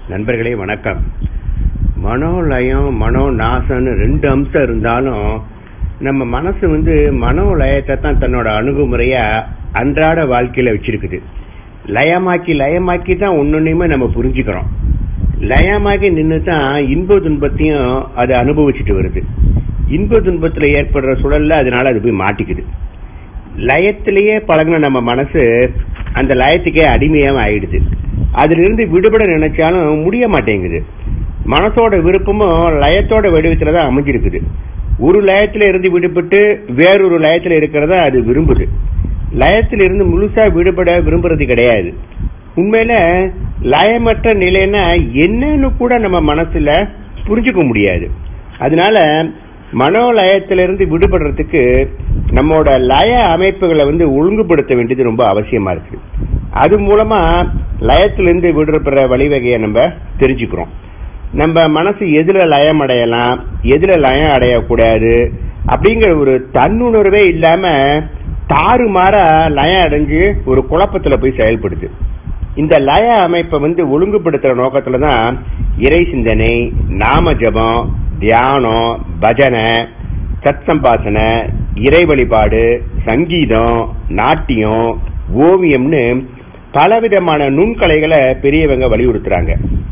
நண்பர்களே வணக்கம் மனோலயம் மனோநாசம்னு ரெண்டு அம்சம் இருந்தாலும் நம்ம மனசு வந்து மனோலயத்தை தான் தன்னோட அணுகுமுறையா அன்றாட வாழ்க்கையில வச்சிருக்குது லயமாக்கி லயமாக்கி தான் ஒன்னொன்னையுமே நம்ம புரிஞ்சுக்கிறோம் லயமாகி நின்று தான் இன்ப துன்பத்தையும் அது அனுபவிச்சுட்டு வருது இன்ப துன்பத்துல ஏற்படுற சுழல்ல அதனால அது போய் மாட்டிக்குது லயத்திலேயே பழகின நம்ம மனசு அந்த லயத்துக்கே அடிமையாக ஆயிடுது அதுல இருந்து விடுபட நினைச்சாலும் முடிய மாட்டேங்குது மனசோட விருப்பமும் லயத்தோட வடிவத்துல தான் அமைஞ்சிருக்குது ஒரு லயத்துல இருந்து விடுபட்டு வேறொரு லயத்துல இருக்கிறத அது விரும்புது லயத்துல இருந்து முழுசா விடுபட விரும்புறது கிடையாது உண்மையில லயமற்ற நிலைன்னா என்னன்னு கூட நம்ம மனசுல புரிஞ்சுக்க முடியாது அதனால மனோலயத்திலிருந்து விடுபடுறதுக்கு நம்மோட லய அமைப்புகளை வந்து ஒழுங்குபடுத்த வேண்டியது ரொம்ப அவசியமா இருக்கு அது மூலமா லயத்திலிருந்து விடுபடுற வழிவகையை நம்ம தெரிஞ்சுக்கிறோம் நம்ம மனசு எதுல லயம் அடையலாம் எதுல லயம் அடையக்கூடாது அப்படிங்கிற ஒரு தன்னுணர்வே இல்லாம தாறுமாறா லயம் அடைஞ்சு ஒரு குழப்பத்துல போய் செயல்படுது இந்த லய அமைப்பை வந்து ஒழுங்குபடுத்துற நோக்கத்துல தான் இறை சிந்தனை நாம ஜபம் தியானம் பஜனை சத்சம்பாசனை இறை வழிபாடு சங்கீதம் நாட்டியம் ஓவியம்னு பலவிதமான நுண்கலைகளை பெரியவங்க வலியுறுத்துறாங்க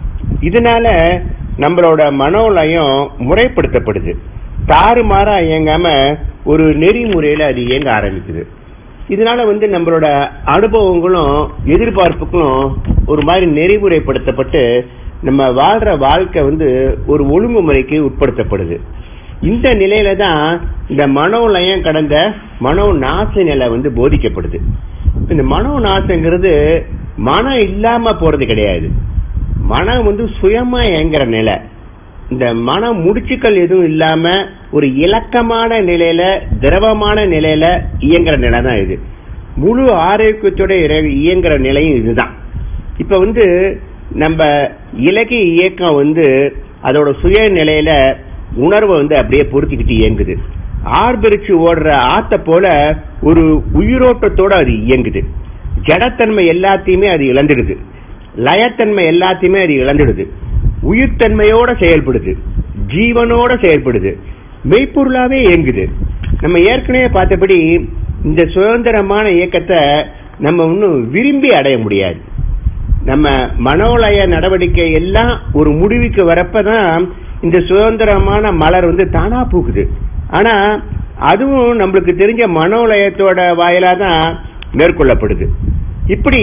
இதனால நம்மளோட மனோலயம் முறைப்படுத்தப்படுது தாறுமாறா இயங்காம ஒரு நெறிமுறையில அது இயங்க ஆரம்பிக்குது இதனால வந்து நம்மளோட அனுபவங்களும் எதிர்பார்ப்புகளும் ஒரு மாதிரி நெறிமுறைப்படுத்தப்பட்டு நம்ம வாழ்ற வாழ்க்கை வந்து ஒரு ஒழுங்குமுறைக்கு உட்படுத்தப்படுது இந்த நிலையில தான் இந்த மனோலயம் கடந்த மனோ நாச நிலை வந்து போதிக்கப்படுது இந்த மனோ நாசங்கிறது மனம் இல்லாம போறது கிடையாது மனம் வந்து சுயமா இயங்குற நிலை இந்த மன முடிச்சுக்கள் எதுவும் இல்லாம ஒரு இலக்கமான நிலையில திரவமான நிலையில இயங்குற நிலை தான் இது முழு ஆரோக்கியத்தோட இயங்குற நிலையும் இதுதான் இப்ப வந்து நம்ம இலக்கிய இயக்கம் வந்து அதோட சுய நிலையில உணர்வை வந்து அப்படியே பொருத்திக்கிட்டு இயங்குது ஆர்பிரிச்சு ஓடுற ஆத்த போல ஒரு உயிரோட்டத்தோட அது இயங்குது ஜடத்தன்மை எல்லாத்தையுமே அது இழந்துடுது லயத்தன்மை எல்லாத்தையுமே அது இழந்துடுது உயிர்த்தன்மையோட செயல்படுது ஜீவனோட செயல்படுது மெய்ப்பொருளாவே இயங்குது நம்ம ஏற்கனவே பார்த்தபடி இந்த சுதந்திரமான இயக்கத்தை நம்ம இன்னும் விரும்பி அடைய முடியாது நம்ம மனோலய நடவடிக்கை எல்லாம் ஒரு முடிவுக்கு வரப்பதான் இந்த சுதந்திரமான மலர் வந்து தானா பூக்குது ஆனா அதுவும் நம்மளுக்கு தெரிஞ்ச மனோலயத்தோட வாயிலா தான் மேற்கொள்ளப்படுது இப்படி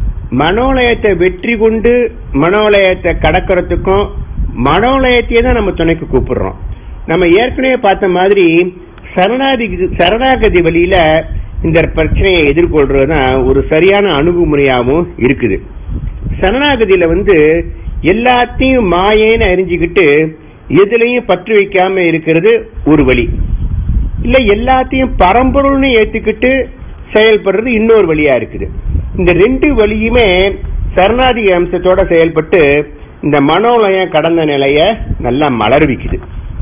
மனோலயத்தை வெற்றி கொண்டு மனோலயத்தை கடக்கிறதுக்கும் மனோலயத்தையே தான் நம்ம துணைக்கு கூப்பிடுறோம் நம்ம ஏற்கனவே பார்த்த மாதிரி சரணாதி சரணாகதி வழியில இந்த பிரச்சனையை எதிர்கொள்றது தான் ஒரு சரியான அணுகுமுறையாகவும் இருக்குது சரணாகதியில வந்து எல்லாத்தையும் மாயேன்னு அறிஞ்சுக்கிட்டு எதுலையும் பற்று வைக்காம இருக்கிறது ஒரு வழி இல்ல எல்லாத்தையும் பரம்பொருள்னு ஏத்துக்கிட்டு செயல்படுறது இன்னொரு வழியா இருக்குது இந்த ரெண்டு வழியுமே சரணாதி அம்சத்தோட செயல்பட்டு இந்த மனோலயம் கடந்த நிலைய நல்லா மலர்விக்குது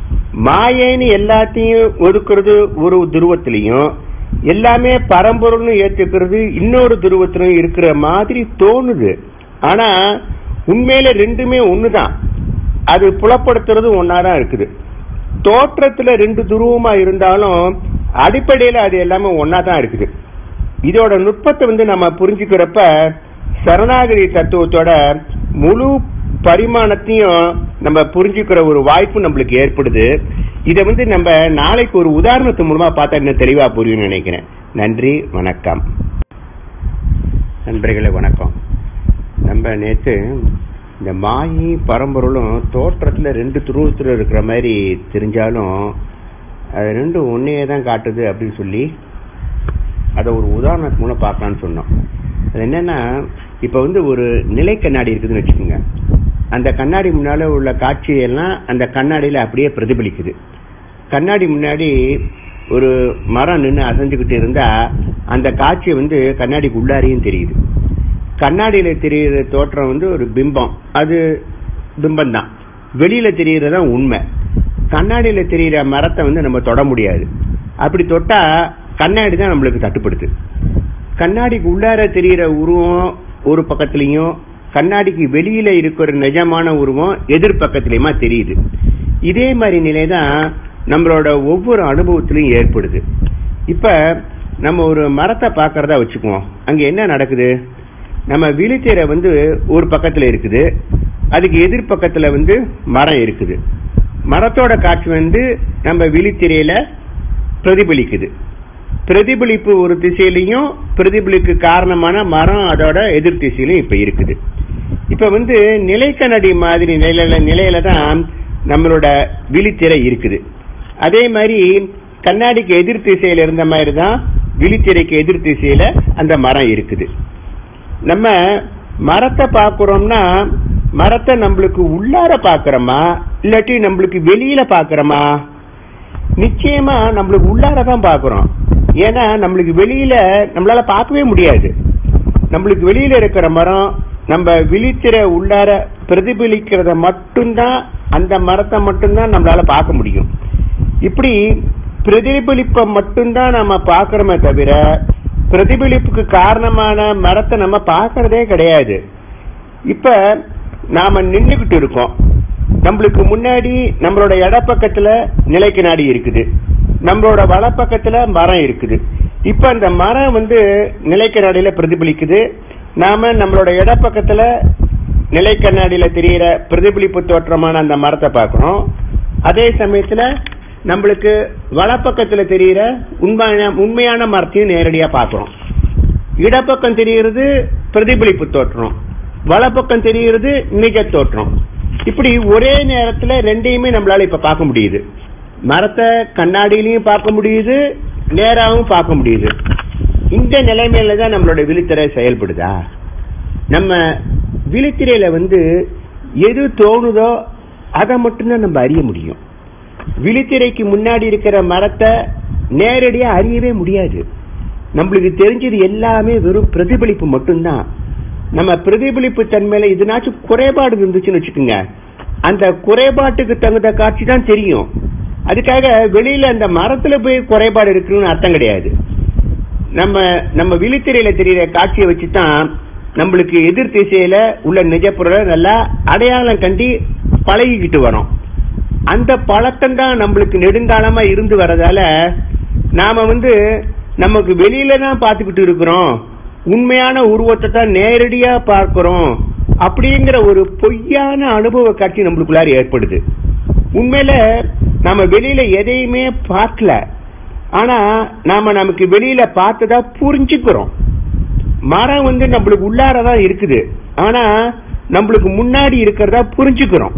மாயேன்னு எல்லாத்தையும் ஒதுக்குறது ஒரு துருவத்திலையும் எல்லாமே பரம்பொருள்னு ஏத்துக்கிறது இன்னொரு துருவத்திலும் இருக்கிற மாதிரி தோணுது ஆனா உண்மையில ரெண்டுமே ஒண்ணுதான் அது புலப்படுத்துறது ஒன்னாதான் இருக்குது தோற்றத்துல ரெண்டு துருவமா இருந்தாலும் அடிப்படையில அது எல்லாமே ஒன்னாதான் இருக்குது இதோட நுட்பத்தை வந்து நம்ம புரிஞ்சுக்கிறப்ப சரணாகதி தத்துவத்தோட முழு பரிமாணத்தையும் நம்ம புரிஞ்சுக்கிற ஒரு வாய்ப்பு நம்மளுக்கு ஏற்படுது இதை வந்து நம்ம நாளைக்கு ஒரு உதாரணத்து மூலமா பார்த்தா இன்னும் தெளிவா புரியும் நினைக்கிறேன் நன்றி வணக்கம் நண்பர்களே வணக்கம் நம்ம நேற்று இந்த மாயி பரம்பொருளும் தோற்றத்துல ரெண்டு துருவத்துல இருக்கிற மாதிரி தெரிஞ்சாலும் அது ரெண்டும் ஒன்னையே தான் காட்டுது அப்படின்னு சொல்லி அதை ஒரு உதாரணத்து மூலம் பார்க்கலான்னு சொன்னோம் அது என்னன்னா இப்ப வந்து ஒரு நிலை கண்ணாடி இருக்குதுன்னு வச்சுக்கோங்க அந்த கண்ணாடி முன்னால உள்ள காட்சியெல்லாம் அந்த கண்ணாடியில அப்படியே பிரதிபலிக்குது கண்ணாடி முன்னாடி ஒரு மரம் நின்று அசைஞ்சுக்கிட்டு இருந்தா அந்த காட்சி வந்து கண்ணாடிக்கு உள்ளாரையும் தெரியுது கண்ணாடியில தெரியுற தோற்றம் வந்து ஒரு பிம்பம் அது பிம்பம் தான் வெளியில தெரியறதா உண்மை கண்ணாடியில தெரியுற மரத்தை வந்து நம்ம தொட முடியாது அப்படி தொட்டா கண்ணாடி தான் நம்மளுக்கு தட்டுப்படுது கண்ணாடிக்கு உள்ளார தெரியிற உருவம் ஒரு பக்கத்துலயும் கண்ணாடிக்கு வெளியில இருக்கிற நிஜமான உருவம் எதிர்பக்கத்திலயுமா தெரியுது இதே மாதிரி நிலை தான் நம்மளோட ஒவ்வொரு அனுபவத்திலும் ஏற்படுது இப்ப நம்ம ஒரு மரத்தை பார்க்கறதா வச்சுக்குவோம் அங்க என்ன நடக்குது நம்ம விழித்திரை வந்து ஒரு பக்கத்துல இருக்குது அதுக்கு எதிர்பக்கத்துல வந்து மரம் இருக்குது மரத்தோட காட்சி வந்து நம்ம விழித்திரையில பிரதிபலிக்குது பிரதிபலிப்பு ஒரு திசையிலையும் பிரதிபலிப்பு காரணமான மரம் அதோட எதிர் திசையிலும் இப்ப இருக்குது இப்ப வந்து நிலைக்கண்ணாடி மாதிரி நிலையில நிலையில தான் நம்மளோட விழித்திரை இருக்குது அதே மாதிரி கண்ணாடிக்கு எதிர் திசையில இருந்த மாதிரி தான் விழித்திரைக்கு எதிர் திசையில அந்த மரம் இருக்குது நம்ம மரத்தை பார்க்கிறோம்னா மரத்தை நம்மளுக்கு உள்ளார பார்க்கறோமா இல்லாட்டி நம்மளுக்கு வெளியில பார்க்கறோமா நிச்சயமா நம்மளுக்கு உள்ளார தான் பார்க்கறோம் ஏன்னா நம்மளுக்கு வெளியில நம்மளால பார்க்கவே முடியாது நம்மளுக்கு வெளியில இருக்கிற மரம் நம்ம விழித்திர உள்ளார பிரதிபலிக்கிறத மட்டும்தான் அந்த மரத்தை மட்டும்தான் நம்மளால பார்க்க முடியும் இப்படி பிரதிபலிப்பை மட்டும்தான் நம்ம பார்க்கறோமே தவிர பிரதிபலிப்புக்கு காரணமான மரத்தை நம்ம பார்க்கறதே கிடையாது இப்ப நாம நின்னுகிட்டு இருக்கோம் நம்மளுக்கு முன்னாடி நம்மளோட இடப்பக்கத்துல நிலைக்கு நாடி இருக்குது நம்மளோட வலப்பக்கத்துல மரம் இருக்குது இப்ப அந்த மரம் வந்து நிலைக்கு நாடியில பிரதிபலிக்குது நாம நம்மளோட இடப்பக்கத்துல நிலை கண்ணாடியில தெரியிற பிரதிபலிப்பு தோற்றமான அந்த மரத்தை பார்க்கிறோம் அதே சமயத்துல நம்மளுக்கு வலப்பக்கத்துல தெரியிற உண்மையான உண்மையான மரத்தையும் நேரடியா பார்க்கிறோம் இடப்பக்கம் தெரிகிறது பிரதிபலிப்பு தோற்றம் வலப்பக்கம் தெரிகிறது நிஜ தோற்றம் இப்படி ஒரே நேரத்துல ரெண்டையுமே நம்மளால இப்ப பார்க்க முடியுது மரத்தை கண்ணாடியிலையும் பார்க்க முடியுது நேராவும் பார்க்க முடியுது இந்த நிலைமையில தான் நம்மளோட விழித்திரை செயல்படுதா நம்ம விழித்திரையில வந்து எது தோணுதோ அதை மட்டும்தான் நம்ம அறிய முடியும் விழித்திரைக்கு முன்னாடி இருக்கிற மரத்தை நேரடியா அறியவே முடியாது நம்மளுக்கு தெரிஞ்சது எல்லாமே வெறும் பிரதிபலிப்பு மட்டும்தான் நம்ம பிரதிபலிப்பு தன்மையில இதுனாச்சும் குறைபாடு இருந்துச்சுன்னு வச்சுக்கோங்க அந்த குறைபாட்டுக்கு தகுந்த காட்சி தான் தெரியும் அதுக்காக வெளியில அந்த மரத்துல போய் குறைபாடு இருக்குன்னு அர்த்தம் கிடையாது நம்ம நம்ம விழித்திரையில தெரியிற காட்சியை வச்சு தான் நம்மளுக்கு எதிர் திசையில உள்ள நிஜப்பொருளை நல்லா அடையாளம் கண்டி பழகிக்கிட்டு வரோம் அந்த பழக்கம் தான் நம்மளுக்கு நெடுங்காலமா இருந்து வரதால நாம வந்து நமக்கு வெளியில தான் பார்த்துக்கிட்டு இருக்கிறோம் உண்மையான உருவத்தை தான் நேரடியா பார்க்கிறோம் அப்படிங்கிற ஒரு பொய்யான அனுபவ காட்சி நம்மளுக்குள்ளார ஏற்படுது உண்மையில நாம வெளியில எதையுமே பார்க்கல ஆனா நாம நமக்கு வெளியில பார்த்ததா புரிஞ்சுக்கிறோம் மரம் வந்து நம்மளுக்கு உள்ளாரதான் இருக்குது ஆனா நம்மளுக்கு முன்னாடி இருக்கிறதா புரிஞ்சுக்கிறோம்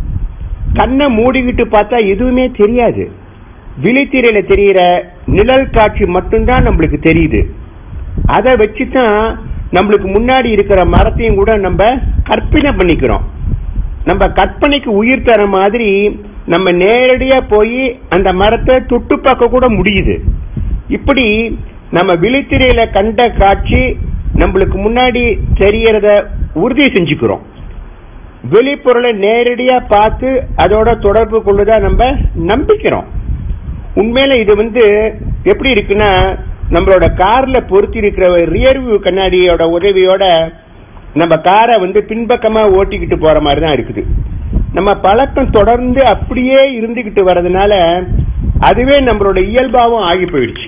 கண்ணை மூடிக்கிட்டு பார்த்தா எதுவுமே தெரியாது விழித்திரையில தெரியிற நிழல் காட்சி மட்டும்தான் நம்மளுக்கு தெரியுது அதை வச்சுதான் நம்மளுக்கு முன்னாடி இருக்கிற மரத்தையும் கூட நம்ம கற்பனை பண்ணிக்கிறோம் நம்ம கற்பனைக்கு உயிர் தர மாதிரி நம்ம நேரடியா போய் அந்த மரத்தை தொட்டு பார்க்க கூட முடியுது இப்படி நம்ம விழித்திரையில கண்ட காட்சி நம்மளுக்கு முன்னாடி தெரியறத உறுதி செஞ்சுக்கிறோம் வெளிப்பொருளை நேரடியா பார்த்து அதோட தொடர்பு கொள்ளுதா நம்ம நம்பிக்கிறோம் உண்மையில இது வந்து எப்படி இருக்குன்னா நம்மளோட கார்ல பொருத்தி இருக்கிற ரியர் வியூ கண்ணாடியோட உதவியோட நம்ம காரை வந்து பின்பக்கமா ஓட்டிக்கிட்டு போற மாதிரி தான் இருக்குது நம்ம பழக்கம் தொடர்ந்து அப்படியே இருந்துகிட்டு வர்றதுனால அதுவே நம்மளோட இயல்பாவும் ஆகி போயிடுச்சு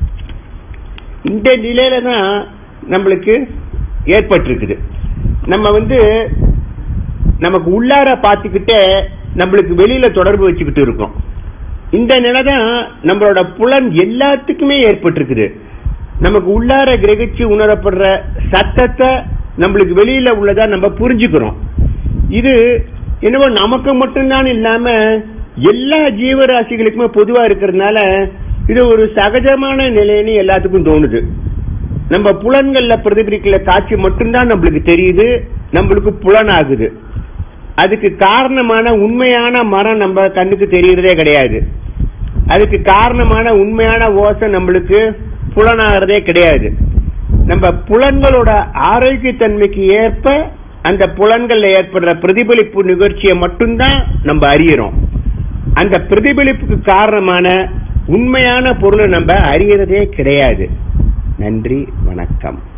இந்த நிலையில தான் நம்மளுக்கு ஏற்பட்டிருக்குது நம்ம வந்து நமக்கு உள்ளார பார்த்துக்கிட்டே நம்மளுக்கு வெளியில தொடர்பு வச்சுக்கிட்டு இருக்கோம் இந்த நிலை தான் நம்மளோட புலன் எல்லாத்துக்குமே ஏற்பட்டிருக்குது நமக்கு உள்ளார கிரகிச்சு உணரப்படுற சத்தத்தை நம்மளுக்கு வெளியில உள்ளதா நம்ம புரிஞ்சுக்கிறோம் இது என்னவோ நமக்கு மட்டும்தான் இல்லாம எல்லா ஜீவராசிகளுக்குமே பொதுவா இருக்கிறதுனால இது ஒரு சகஜமான நிலைன்னு எல்லாத்துக்கும் தோணுது நம்ம புலன்கள்ல பிரதிபலிக்கிற காட்சி மட்டும்தான் நம்மளுக்கு தெரியுது நம்மளுக்கு புலன் ஆகுது அதுக்கு காரணமான உண்மையான மரம் நம்ம கண்ணுக்கு தெரியறதே கிடையாது அதுக்கு காரணமான உண்மையான ஓசை நம்மளுக்கு புலனாகிறதே கிடையாது நம்ம புலன்களோட ஆரோக்கியத்தன்மைக்கு ஏற்ப அந்த புலன்கள்ல ஏற்படுற பிரதிபலிப்பு நிகழ்ச்சியை மட்டும்தான் நம்ம அறியறோம் அந்த பிரதிபலிப்புக்கு காரணமான உண்மையான பொருளை நம்ம அறியறதே கிடையாது நன்றி வணக்கம்